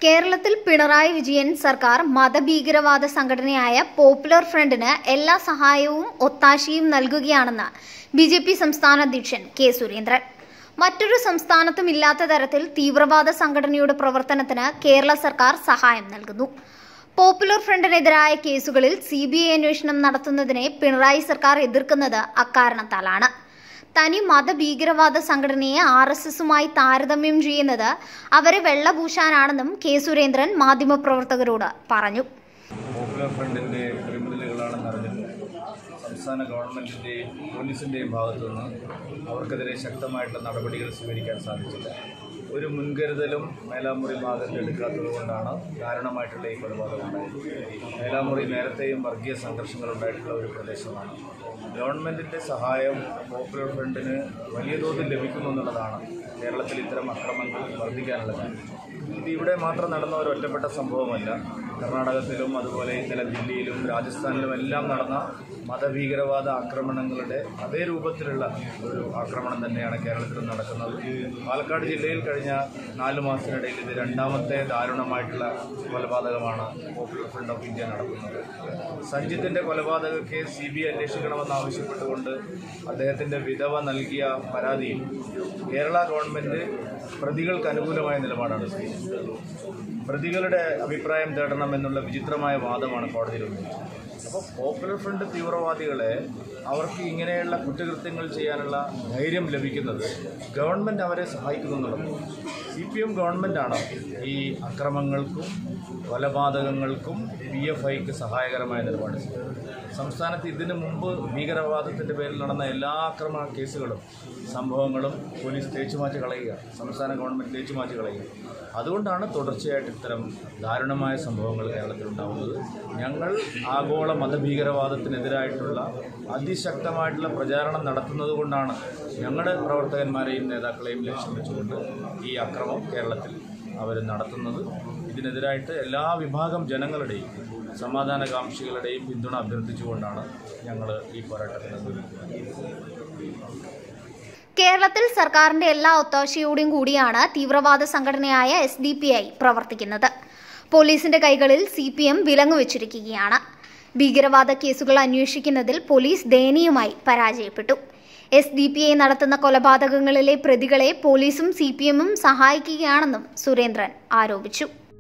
കേരളത്തിൽ പിണറായി വിജയൻ സർക്കാർ മതഭീകരവാദ സംഘടനയായ പോപ്പുലർ ഫ്രണ്ടിന് എല്ലാ സഹായവും ഒത്താശയും നൽകുകയാണെന്ന് ബി ജെ പി സംസ്ഥാന അധ്യക്ഷൻ കെ സുരേന്ദ്രൻ മറ്റൊരു സംസ്ഥാനത്തും ഇല്ലാത്ത തരത്തിൽ തീവ്രവാദ സംഘടനയുടെ പ്രവർത്തനത്തിന് കേരള സർക്കാർ സഹായം നൽകുന്നു പോപ്പുലർ ഫ്രണ്ടിനെതിരായ കേസുകളിൽ സി ബി ഐ അന്വേഷണം നടത്തുന്നതിനെ പിണറായി സർക്കാർ എതിർക്കുന്നത് അക്കാരണത്താലാണ് തനി മതഭീകരവാദ സംഘടനയെ ആർ എസ് എസുമായി താരതമ്യം ചെയ്യുന്നത് അവരെ വെള്ളപൂശാനാണെന്നും കെ സുരേന്ദ്രൻ മാധ്യമപ്രവർത്തകരോട് പറഞ്ഞു പോപ്പുലർ ഫ്രണ്ടിൻ്റെ ക്രിമിനലുകളാണെന്ന് അറിഞ്ഞിട്ട് സംസ്ഥാന ഗവൺമെൻറ്റിൻ്റെയും പോലീസിൻ്റെയും ഭാഗത്തു നിന്ന് അവർക്കെതിരെ ശക്തമായിട്ടുള്ള നടപടികൾ സ്വീകരിക്കാൻ സാധിച്ചില്ല ഒരു മുൻകരുതലും മേലാമുറി ഭാഗത്ത് എടുക്കാത്തത് കൊണ്ടാണ് കാരണമായിട്ടുള്ള ഈ കൊലപാതകം ഉണ്ടായത് മേലാമുറി നേരത്തെയും വർഗീയ സംഘർഷങ്ങൾ ഉണ്ടായിട്ടുള്ള ഒരു പ്രദേശമാണ് ഗവൺമെൻറ്റിൻ്റെ സഹായം പോപ്പുലർ ഫ്രണ്ടിന് വലിയ തോതിൽ ലഭിക്കുന്നു എന്നുള്ളതാണ് കേരളത്തിൽ ഇത്തരം അക്രമങ്ങൾ വർദ്ധിക്കാനുള്ള കാര്യം ഇത് ഇവിടെ മാത്രം നടന്ന ഒരു ഒറ്റപ്പെട്ട സംഭവമല്ല കർണാടകത്തിലും അതുപോലെ ഇന്നലെ ദില്ലിയിലും രാജസ്ഥാനിലും എല്ലാം നടന്ന മതഭീകരവാദ ആക്രമണങ്ങളുടെ അതേ രൂപത്തിലുള്ള ഒരു ആക്രമണം തന്നെയാണ് കേരളത്തിലും നടക്കുന്നത് പാലക്കാട് ജില്ലയിൽ കഴിഞ്ഞ നാല് മാസത്തിനിടയിൽ ഇത് രണ്ടാമത്തെ ദാരുണമായിട്ടുള്ള കൊലപാതകമാണ് പോപ്പുലർ ഫ്രണ്ട് ഓഫ് ഇന്ത്യ നടത്തുന്നത് സഞ്ജിത്തിന്റെ കൊലപാതക കേസ് സി ബി ഐ അന്വേഷിക്കണമെന്ന് ആവശ്യപ്പെട്ടുകൊണ്ട് അദ്ദേഹത്തിന്റെ വിധവ നൽകിയ പരാതിയിൽ കേരള ഗവൺമെന്റ് പ്രതികൾക്ക് അനുകൂലമായ നിലപാടാണ് സ്വീകരിച്ചത് പ്രതികളുടെ അഭിപ്രായം തേടണം എന്നുള്ള വിചിത്രമായ വാദമാണ് കോടതിയിൽ ഉന്നയിച്ചത് അപ്പോൾ പോപ്പുലർ ഫ്രണ്ട് തീവ്രവാദികളെ അവർക്ക് ഇങ്ങനെയുള്ള കുറ്റകൃത്യങ്ങൾ ചെയ്യാനുള്ള ധൈര്യം ലഭിക്കുന്നത് ഗവൺമെൻറ് അവരെ സഹായിക്കുന്നു എന്നുള്ളത് സി പി എം ഗവൺമെൻറ്റാണ് ഈ അക്രമങ്ങൾക്കും കൊലപാതകങ്ങൾക്കും പി എഫ് ഐക്ക് സഹായകരമായ നിലപാട് സ്വീകരിച്ചത്. സംസ്ഥാനത്ത് ഇതിനു മുമ്പ് ഭീകരവാദത്തിൻ്റെ പേരിൽ നടന്ന എല്ലാ ആക്രമണ കേസുകളും സംഭവങ്ങളും പോലീസ് തേച്ചുമാറ്റി കളയുക സംസ്ഥാന ഗവൺമെൻറ് തേച്ചുമാറ്റി കളയുക അതുകൊണ്ടാണ് തുടർച്ചയായിട്ട് ഇത്തരം ദാരുണമായ സംഭവങ്ങൾ കേരളത്തിൽ ഉണ്ടാകുന്നത് ഞങ്ങൾ ആഗോള മതഭീകരവാദത്തിനെതിരായിട്ടുള്ള അതിശക്തമായിട്ടുള്ള പ്രചാരണം നടത്തുന്നത് കൊണ്ടാണ് ഞങ്ങളുടെ പ്രവർത്തകന്മാരെയും നേതാക്കളെയും ലക്ഷ്യം വെച്ചുകൊണ്ട് ഈ അക്രമം കേരളത്തിൽ അവർ നടത്തുന്നത് ഇതിനെതിരായിട്ട് എല്ലാ വിഭാഗം ജനങ്ങളുടെയും സമാധാനകാംക്ഷികളുടെയും പിന്തുണ അഭ്യർത്ഥിച്ചുകൊണ്ടാണ് ഞങ്ങൾ ഈ പോരാട്ടത്തിന് നിൽക്കുന്നത് കേരളത്തിൽ സർക്കാരിന്റെ എല്ലാ ഒത്താശയോടും കൂടിയാണ് തീവ്രവാദ സംഘടനയായ എസ് ഡി പി ഐ പ്രവർത്തിക്കുന്നത് പോലീസിന്റെ കൈകളിൽ സി പി എം വിലങ്ങു വെച്ചിരിക്കുകയാണ് ഭീകരവാദ കേസുകൾ അന്വേഷിക്കുന്നതിൽ പോലീസ് ദയനീയമായി പരാജയപ്പെട്ടു എസ് ഡി പി ഐ നടത്തുന്ന കൊലപാതകങ്ങളിലെ പ്രതികളെ പോലീസും സി പി എമ്മും സഹായിക്കുകയാണെന്നും സുരേന്ദ്രൻ ആരോപിച്ചു